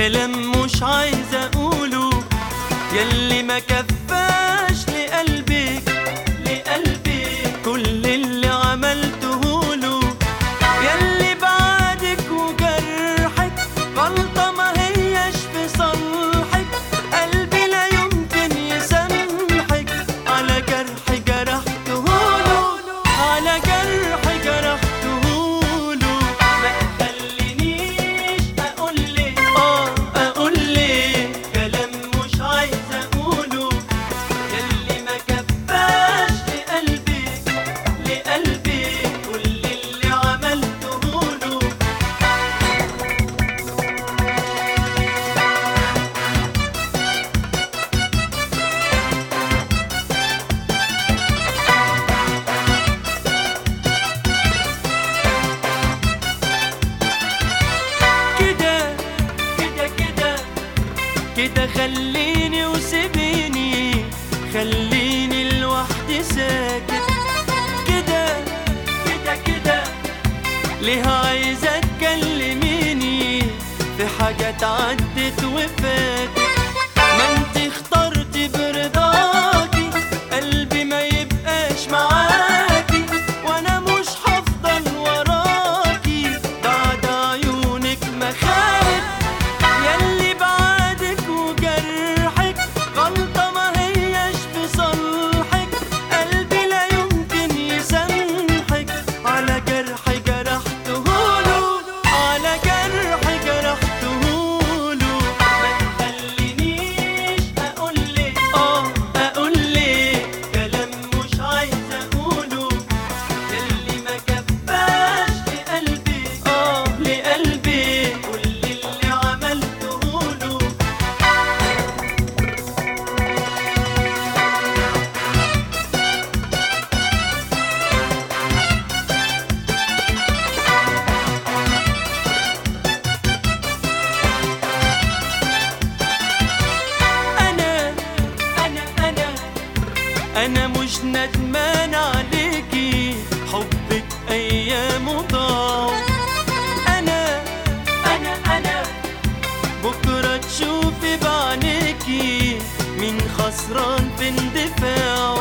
كلام مش عايز اقوله ياللي ما كفاش لقلبك لقلبك كل اللي عملته له ياللي بعدك وجرحك غلطة ما هيش في صالحك قلبي لا يمكن يسامحك على جرح جرحته له على جرح جرحته له ما تخلينيش اقول لك اه اقول لك كلام مش عايز اقوله ياللي ما كفاش لقلبك لقلبك كل اللي عملته له كده كده كده كده خليني وسيبيني خليني لوحدي ساكت كده كده كده ليه عايزة تكلميني في حاجات عدت وفاتت ما انت اخترتي برضاكي قلبي ما يبقاش معاكي وانا مش هفضل وراكي بعد عيونك ما خانت ياللي بعدك وجرحك غلطة ما هيش في صالحك قلبي لا يمكن يسامحك على جرح جرحته له على جرح جرحته له ما تخلينيش اقول لك اه اقول لك كلام مش عايز اقوله ياللي ما كفاش لقلبك اه لقلبك كل اللي عملته له انا انا انا انا مش ندمان عليكي حبك ايام ضاع انا انا انا بكره تشوفي بعينيكي مين خسران في اندفاعه